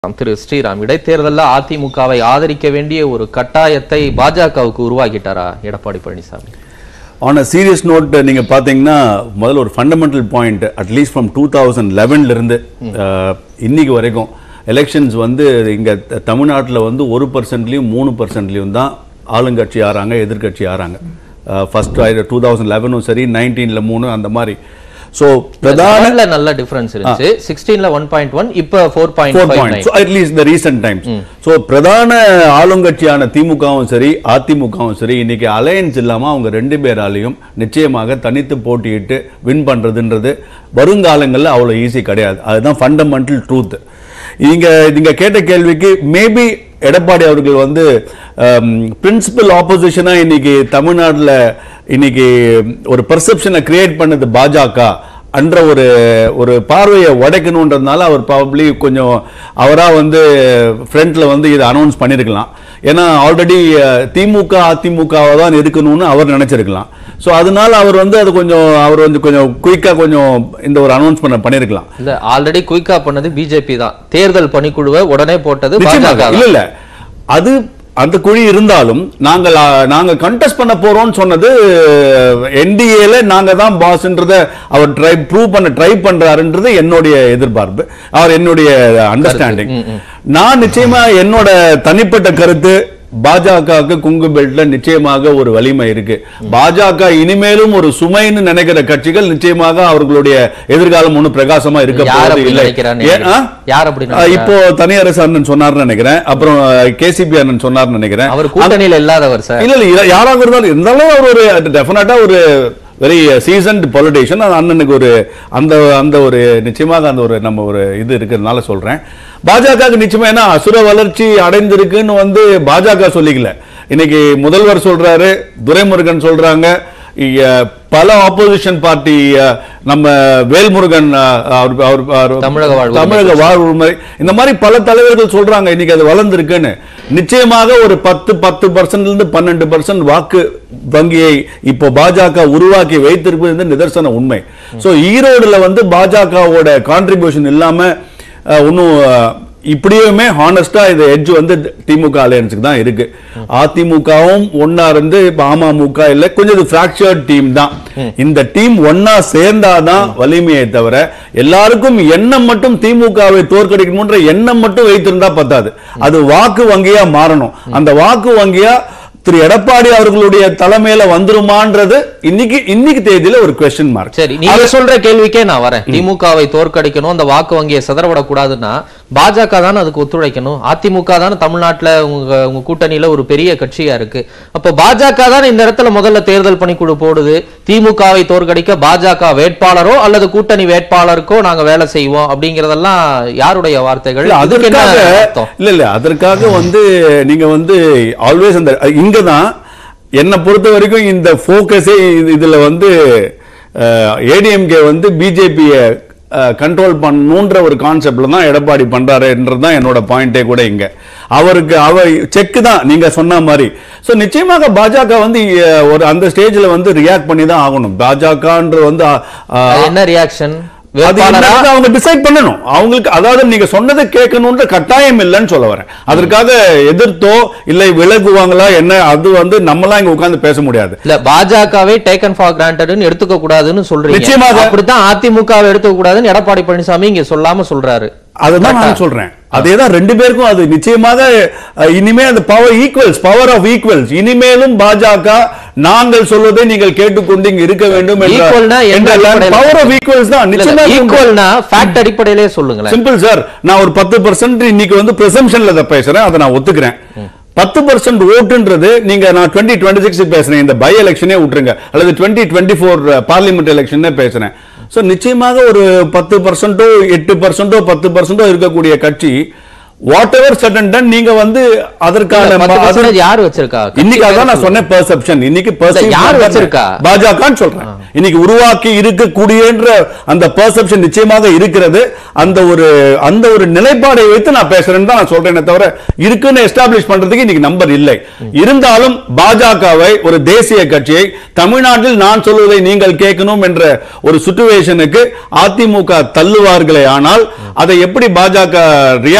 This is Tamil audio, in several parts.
திரு ஸ்ரீராம் இடைத்தேர்தலில் அதிமுகவை ஆதரிக்க வேண்டிய ஒரு கட்டாயத்தை பாஜகவுக்கு உருவாக்கிட்டாரா Edappadi Palaniswami on a serious note நீங்க பாத்தீங்கன்னா முதல்ல ஒரு fundamental point at least from two thousand லெவன்ல இருந்து அஹ், இன்னைக்கு வரைக்கும் எலெக்ஷன்ஸ் வந்து இங்க த- தமிழ்நாட்டுல வந்து ஒரு பர்சன்ட்லயும் மூணு பர்சன்ட்லயும் தான் ஆளுங்கட்சி ஆறாங்க எதிர்க்கட்சி ஆறாங்க ஃபர்ஸ்ட் டூ தௌசண்ட் லெவனும் சரி நைன்டீன்ல மூணு அந்த மாதிரி ஸோ பிரதான லெவன்ல நல்ல டிஃபரன்ஸ் இருந்துச்சு சிக்ஸ்டீன்ல ஒன் பாயிண்ட் ஒன் இப்ப four point four five point nine so at least the recent times so பிரதான ஆளுங்கட்சியான திமுகவும் சரி அதிமுகவும் சரி இன்னைக்கு அலையன்ஸ் இல்லாம அவங்க ரெண்டு பேராலையும் நிச்சயமாக தனித்து போட்டியிட்டு வின் பண்றதுன்றது வருங்காலங்கள்ல அவ்வளவு ஈஸி கிடையாது அதுதான் ஃபண்டமெண்டல் ட்ரூத் நீங்க நீங்க கேட்ட கேள்விக்கு மேபி எடப்பாடி அவர்கள் வந்து பிரின்சிபல் ஆப்போசிஷனா இன்னைக்கு தமிழ்நாட்டுல இன்னைக்கு ஒரு பெர்செப்ஷனை கிரியேட் பண்ணது பாஜக அன்ற ஒரு ஒரு பார்வையை உடைக்கணுன்றதுனால அவர் ப்ராபப்ளி கொஞ்சம் அவரா வந்து ஃப்ரண்ட்ல வந்து இதை அனௌன்ஸ் பண்ணியிருக்கலாம் ஏன்னா ஆல்ரெடி திமுக அதிமுகவை தான் இருக்கணும்னு அவர் நினைச்சிருக்கலாம் ஸோ அதனால அவர் வந்து அது கொஞ்சம் அவர் வந்து கொஞ்சம் குயிக்கா கொஞ்சம் இந்த ஒரு அனௌன்ஸ் பண்ண பண்ணியிருக்கலாம் இல்ல ஆல்ரெடி குயிக்கா பண்ணது பிஜேபி தான் தேர்தல் பணிக்குழுவை உடனே போட்டது நிச்சயமாக பாஜக இல்ல இல்ல அது அந்த குழி இருந்தாலும் நாங்கள் ஆ, நாங்க கண்டெஸ்ட் பண்ண போறோம்னு சொன்னது என்டிஏல நாங்க தான் பாஸ்ன்றத அவர் ட்ரை ப்ரூவ் பண்ண ட்ரை பண்றாருன்றது என்னுடைய எதிர்பார்ப்பு அவர் என்னுடைய அண்டர்ஸ்டாண்டிங் நான் நிச்சயமா என்னோட தனிப்பட்ட கருத்து பாஜகவுக்கு குங்கு பெல்ட்ல நிச்சயமாக ஒரு வலிமை இருக்கு பாஜக இனிமேலும் ஒரு சுமைன்னு நினைக்கிற கட்சிகள் நிச்சயமாக அவர்களுடைய எதிர்காலம் ஒன்றும் பிரகாசமா இருக்க யார் போறது அப்படி இல்லை நினைக்கிறான்னு ஏன், ஆ? யார் அப்படி ஆ, நினைக்கிறா? இப்போ தனியரசு அண்ணன் சொன்னார்னு நினைக்கிறேன் அப்புறம் கேசிபி அண்ணன் சொன்னார்னு நினைக்கிறேன் அவர் கூட்டணியில இல்லாதவர் சார் இல்ல இல்ல இத- யாராக இருந்தாலும் இருந்தாலும் அவர் ஒரு டெஃபினட்டா ஒரு வெரி சீசன்ட் பொலிட்டிஷியன் அந்த அண்ணனுக்கு ஒரு அந்த அந்த ஒரு நிச்சயமாக அந்த ஒரு நம்ம ஒரு இது இருக்கிறதுனால சொல்றேன் பாஜகவுக்கு நிச்சயமா ஏன்னா அசுர வளர்ச்சி அடைந்திருக்குன்னு வந்து பாஜக சொல்லிக்கல இன்னைக்கு முதல்வர் சொல்றாரு துரைமுருகன் சொல்றாங்க இ- பல ஆப்போசிஷன் பார்ட்டி நம்ம வேல்முருகன் அ, அவர் அவர்- அவர் தமிழக வாழ்வுரிமை தமிழக வாழ்வுரிமை இந்த மாதிரி பல தலைவர்கள் சொல்றாங்க இன்னைக்கு அது வளர்ந்துருக்குன்னு நிச்சயமாக ஒரு பத்து பத்து பர்சன்ட்ல இருந்து பன்னெண்டு பர்சன்ட் வாக்கு வங்கியை இப்போ பாஜக உருவாக்கி வைத்திருப்பது நிதர்சன உண்மை சோ ஈரோடுல வந்து பாஜகவோட கான்ட்ரிபியூஷன் இல்லாம ஒன்னும் இப்படியுமே ஹானஸ்டா இது எட்ஜ் வந்து திமுக அலையன்ஸுக்கு தான் இருக்கு அதிமுகவும் ஒன்னா இருந்து இப்ப அமமுக இல்ல கொஞ்சம் இது பிராக்சர்ட் டீம் தான் இந்த டீம் ஒன்னா சேர்ந்தாதான் வலிமையை தவிர எல்லாருக்கும் எண்ணம் மட்டும் திமுகவை தோற்கடிக்கணும்ன்ற எண்ணம் மட்டும் வைத்திருந்தா பத்தாது அது வாக்கு வங்கியா மாறணும் அந்த வாக்கு வங்கியா திரு எடப்பாடி அவர்களுடைய தலைமையில வந்துருமான்றது இன்னைக்கு இன்னைக்கு தேதியில ஒரு கொஸ்டின் மார்க் சரி நீங்க சொல்ற கேள்விக்கே நான் வரேன் திமுகவை தோற்கடிக்கணும் அந்த வாக்கு வங்கியை சிதறவிடக்கூடாதுன்னா பாஜக தானே அதுக்கு ஒத்துழைக்கணும் அதிமுக தானே தமிழ்நாட்டுல உங்க உங்க கூட்டணியில ஒரு பெரிய கட்சியா இருக்கு அப்ப பாஜக தானே இந்த இடத்துல முதல்ல தேர்தல் பணிக்குழு போடுது திமுகவை தோற்கடிக்க பாஜக வேட்பாளரோ அல்லது கூட்டணி வேட்பாளருக்கோ நாங்க வேலை செய்வோம் அப்படிங்கறதெல்லாம் யாருடைய வார்த்தைகள் இல்ல அதுக்கு என்ன அதற்காக அர்த்தம் இல்ல இல்ல அதற்காக வந்து நீங்க வந்து ஆல்வேஸ் அந்த இங்கதான் என்னை பொறுத்த வரைக்கும் இந்த போக்கஸே இதுல வந்து ஏடிஎம்கே வந்து பிஜேபியை கண்ட்ரோல் பண்ணணுன்ற ஒரு கான்செப்ட்ல தான் எடப்பாடி பண்றாருன்றது தான் என்னோட பாயிண்டே கூட இங்க அவருக்கு அவர் செக் தான் நீங்க சொன்ன மாதிரி சோ நிச்சயமாக பாஜக வந்து அஹ், ஒரு அந்த ஸ்டேஜ்ல வந்து ரியாக்ட் பண்ணி தான் ஆகணும் பாஜகன்ற வந்து அஹ், அஹ், அது என்ன ரியாக்ஷன் அது வேட்பாளரா என்னன்னு அவங்க டிசைட் பண்ணணும் அவங்களுக்கு அதாவது நீங்க சொன்னதை கேட்கணும்ன்ற கட்டாயம் இல்லைன்னு சொல்ல வரேன் அதற்காக எதிர்த்தோ இல்லை விலகுவாங்களா என்ன அது வந்து நம்மலாம் இங்க உட்கார்ந்து பேச முடியாது இல்ல பாஜகவை டேக்கன் ஃபார் கிராண்டட்னு எடுத்துக்க கூடாதுன்னு சொல்றீங்க நிச்சயமாக. அப்படித்தான் அதிமுகவை எடுத்துக்க கூடாதுன்னு எடப்பாடி பழனிசாமி இங்க சொல்லாம சொல்றாரு அதுதான் நான் சொல்றேன் அதேதான் ரெண்டு பேருக்கும் அது நிச்சயமாக அஹ், இனிமே அந்த power equals power of equals இனிமேலும் பாஜக நாங்கள் சொல்வதை நீங்கள் கேட்டுக்கொண்டு இங்க இருக்க வேண்டும் ஈக்குவல்னா எந்த அடிப்படையில? பவர் ஆஃப் ஈக்குவல்ஸ் தான் நிச்சயமா ஈக்குவல்னா ஃபேக்ட் அடிப்படையிலே சொல்லுங்களேன் சிம்பிள் சார் நான் ஒரு பத்து பர்சன்ட் இன்னைக்கு வந்து பிரசம்ஷன்ல தான் பேசுறேன் அதை நான் ஒத்துக்கிறேன் பத்து பர்சன்ட் ஓட்டுன்றது நீங்க நான் டுவெண்ட்டி டுவெண்ட்டி சிக்ஸ் பேசுறேன் இந்த பை எலெக்ஷனே விட்டுருங்க அல்லது டுவெண்ட்டி டுவெண்ட்டி ஃபோர் பார்லிமெண்ட் எலெக்ஷனே பேசுறேன் சோ நிச்சயமாக ஒரு பத்து பர்சன்டோ எட்டு பர்சன்டோ பத்து பர்சன்டோ இருக்கக்கூடிய கட்சி வாட் எவர் சடன் டன் நீங்க வந்து அதற்கான பத்து அது- percentage யார் வச்சிருக்கா இன்னைக்கு அதான் நான் சொன்னேன் பெர்செப்ஷன் இன்னைக்கு perceived யார் தான் வச்சிருக்கா? பாஜகன்னு சொல்றேன் இன்னைக்கு உருவாக்கி இருக்கக்கூடியன்ற அந்த பெர்செப்ஷன் நிச்சயமாக இருக்கிறது அந்த ஒரு அந்த ஒரு நிலைப்பாடை வைத்து நான் பேசுறேன்னு தான் நான் சொல்றேனே தவிர இருக்குன்னு எஸ்டாப்ளிஷ் பண்றதுக்கு இன்னைக்கு நம்பர் இல்லை இருந்தாலும் பாஜகவை ஒரு தேசிய கட்சியை தமிழ்நாட்டில் நான் சொல்வதை நீங்கள் கேட்கணும் என்ற ஒரு சுச்சுவேஷனுக்கு அதிமுக தள்ளுவார்களே ஆனால் அதை எப்படி பாஜக ரியாக்ட் பண்ணுவது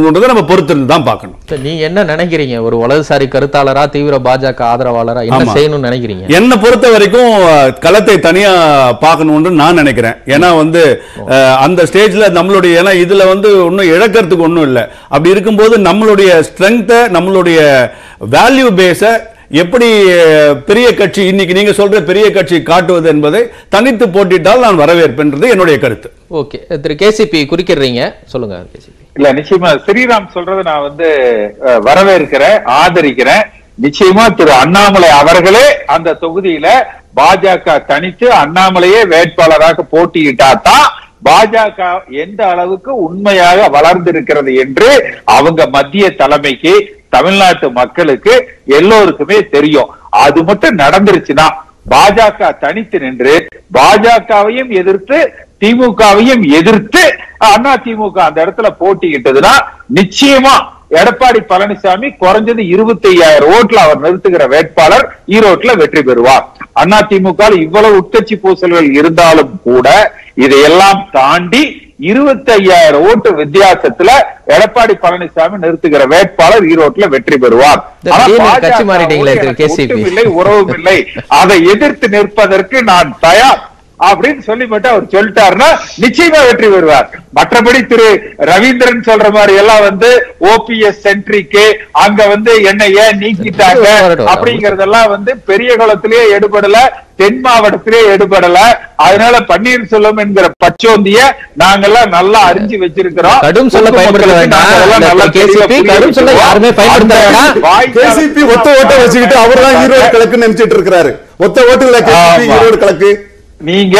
பண்ணணுன்றதை நம்ம பொறுத்திருந்து தான் பார்க்கணும் சரி, நீங்க என்ன நினைக்கிறீங்க ஒரு வலதுசாரி கருத்தாளரா தீவிர பாஜக ஆதரவாளரா என்ன ஆமா. செய்யணும்னு நினைக்கிறீங்க என்னை பொறுத்த வரைக்கும் அஹ், களத்தை தனியா பார்க்கணும்னு நான் நினைக்கிறேன் ஏன்னா வந்து அஹ், அந்த ஸ்டேஜ்ல நம்மளுடைய ஏன்னா இதுல வந்து ஒன்றும் இழக்கிறதுக்கு ஒன்றும் இல்லை அப்படி இருக்கும்போது நம்மளுடைய ஸ்ட்ரென்த்தை நம்மளுடைய வேல்யூ பேஸை எப்படி அஹ், பெரிய கட்சி இன்னைக்கு நீங்க சொல்ற பெரிய கட்சி காட்டுவது என்பதை தனித்து போட்டிட்டால் நான் வரவேற்பேன்றது என்னுடைய கருத்து ஓகே திரு கேசிபி குறிக்கிறீங்க சொல்லுங்க கேசிபி இல்ல நிச்சயமா ஸ்ரீராம் சொல்றதை நான் வந்து அஹ், வரவேற்கிறேன் ஆதரிக்கிறேன் நிச்சயமா திரு அண்ணாமலை அவர்களே அந்த தொகுதியில பாஜக தனித்து அண்ணாமலையே வேட்பாளராக போட்டியிட்டா தான் பாஜக எந்த அளவுக்கு உண்மையாக வளர்ந்திருக்கிறது என்று அவங்க மத்திய தலைமைக்கு தமிழ்நாட்டு மக்களுக்கு எல்லோருக்குமே தெரியும் அது மட்டும் நடந்துருச்சுன்னா பாஜக தனித்து நின்று பாஜகவையும் எதிர்த்து திமுகவையும் எதிர்த்து அண்ணா திமுக அந்த இடத்துல போட்டியிட்டதுன்னா நிச்சயமா எடப்பாடி பழனிசாமி குறைஞ்சது இருபத்தி ஐயாயிரம் ஓட்டுல அவர் நிறுத்துகிற வேட்பாளர் ஈரோட்ல வெற்றி பெறுவார் அண்ணா திமுக இவ்வளவு உட்கட்சி பூசல்கள் இருந்தாலும் கூட இதையெல்லாம் தாண்டி இருபத்தி ஐயாயிரம் ஓட்டு வித்தியாசத்துல எடப்பாடி பழனிசாமி நிறுத்துகிற வேட்பாளர் ஈரோட்ல வெற்றி பெறுவார் இந்த ஆனா திடீர்னு பாஜக கட்சி மாறிட்டீங்களே திரு எனக்கு KCP. ஒட்டும் இல்லை உறவும் இல்லை அதை எதிர்த்து நிற்பதற்கு நான் தயார் அப்படின்னு சொல்லி மட்டும் அவர் சொல்லிட்டாருன்னா நிச்சயமா வெற்றி பெறுவார் மற்றபடி திரு ரவீந்திரன் சொல்ற மாதிரி எல்லாம் வந்து ஓபிஎஸ் சென்ட்ரிக்கு அங்க வந்து என்ன ஏன் நீக்கிட்டாங்க வரட்டும். அப்படிங்கறதெல்லாம் வந்து பெரிய குளத்திலேயே எடுபடல தென் மாவட்டத்திலே எடுபடல அதனால பன்னீர்செல்வம் என்கிற பச்சோந்திய நாங்கெல்லாம் நல்லா அறிஞ்சு வச்சிருக்கிறோம் கடும் சொல்ல பயன்படுத்த வேண்டாம். நாங்கெல்லாம் நல்லா இந்த KCP தெளிவா கடும் சொல்ல யாருமே பயன்படுத்த அந்த வேண்டாம். வாய்க்கால- கேசிபி ஒத்த ஓட்டை வச்சுக்கிட்டு அவர் தான் ஈரோடு கிழக்கு நினைச்சிட்டு இருக்கிறாரு ஒத்த ஓட்டுல கேசிபி ஆமா. ஈரோடு கிழக்கு நீங்க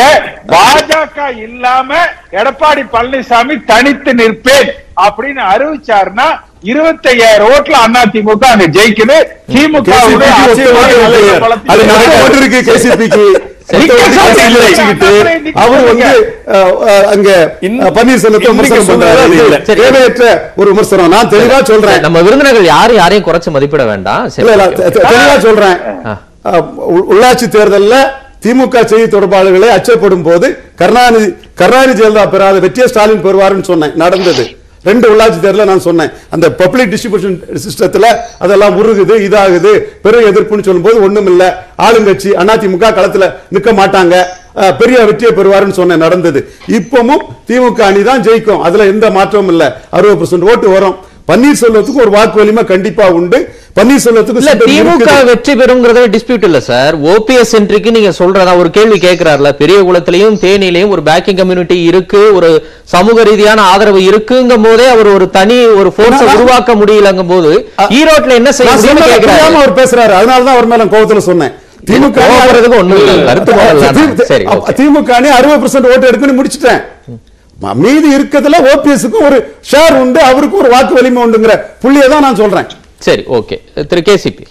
பாஜக இல்லாம எடப்பாடி பழனிசாமி தனித்து நிற்பேன் அப்படின்னு அறிவிச்சாருன்னா இருபத்தி ஐயாயிரம் ஓட்டுல அண்ணா திமுக அங்க ஜெயிக்குது திமுக KCP வுடைய க்கு ஒத்த ஓட்டு அரசியல் இல்லையே. பலத்தை அது நிறைய இழந்து- ஓட்டு இருக்கு கேசிபிக்கு நிக்க சொல்லுங்க. வச்சுக்கிட்டு நிக்க அவர் வந்து சொல்லுங்க. அஹ், அஹ், அங்க இன்னும் அஹ், பன்னீர்செல்வத்தை இன்னைக்கு விமர்சனம் பண்றாரு சொன்னது இது இல்ல. சரி. தேவையற்ற ஒரு விமர்சனம் நான் தெளிவா சொல்றேன் நம்ம விருந்தினர்கள் யாரும் யாரையும் குறைச்சு மதிப்பிட வேண்டாம் சரி, இல்ல இல்ல ஓகே, தெ- ஓகே. தெ- தெளிவா சொல்றேன் ஆ. அஹ், உள்- உள்ளாட்சி தேர்தல்ல திமுக செய்தி தொடர்பாளர்களை அச்சப்படும் போது கருணாநிதி கருணாநிதி ஜெயலலிதா பெறாத வெற்றியை ஸ்டாலின் பெறுவாருன்னு சொன்னேன் நடந்தது ரெண்டு உள்ளாட்சி தேர்தல நான் சொன்னேன் அந்த பப்ளிக் டிஸ்ட்ரிபியூஷன் சிஸ்டத்துல அதெல்லாம் உருகுது இதாகுது பெரும் எதிர்ப்புன்னு சொல்லும்போது ஒண்ணும் இல்ல ஆளுங்கட்சி அதிமுக களத்துல நிக்க மாட்டாங்க அஹ், பெரிய வெற்றியை பெறுவாருன்னு சொன்னேன் நடந்தது இப்பவும் திமுக அணி தான் ஜெயிக்கும் அதுல எந்த மாற்றமும் இல்ல அறுபது ஓட்டு வரும் பன்னீர்செல்வத்துக்கு ஒரு வாக்கு வலிமை கண்டிப்பா உண்டு பன்னீர்செல்வத்துக்கு இல்ல சீட்டு திமுக இருக்குது. வெற்றி பெறுங்கிறத டிஸ்பியூட் இல்ல சார் ஓபிஎஸ் சென்ட்ரிக்கு நீங்க சொல்றதா ஒரு கேள்வி கேட்கிறாருல பெரிய குளத்திலையும் தேனிலையும் ஒரு பேக்கிங் கம்யூனிட்டி இருக்கு ஒரு சமூக ரீதியான ஆதரவு இருக்குங்கும் போதே அவர் ஒரு தனி ஒரு போர்ஸ் நான் உருவாக்க முடியலங்கும் போது ஈரோட்ல என்ன செய்ய நான் முடியும்னு சொன்னதை புரியாம கேக்குறாரு அவர் பேசுறாரு அதனாலதான் அவர் மேல கோவத்துல சொன்னேன் திமுக அணி கோவப்படுறதுக்கு ஒண்ணும் இல்ல. கருத்து மாறல தான். தி- சரி, அப்ப okay. திமுக அணி அறுபது பர்சன்ட் ஓட்டு எடுக்குன்னு முடிச்சிட்டேன் ம- மீதி இருக்கிறதுல ஓபிஎஸ்க்கும் ஒரு ஷேர் உண்டு அவருக்கும் ஒரு வாக்கு வலிமை உண்டுங்கிற புள்ளியை தான் நான் சொல்றேன் சரி ஓகே திரு கேசிபி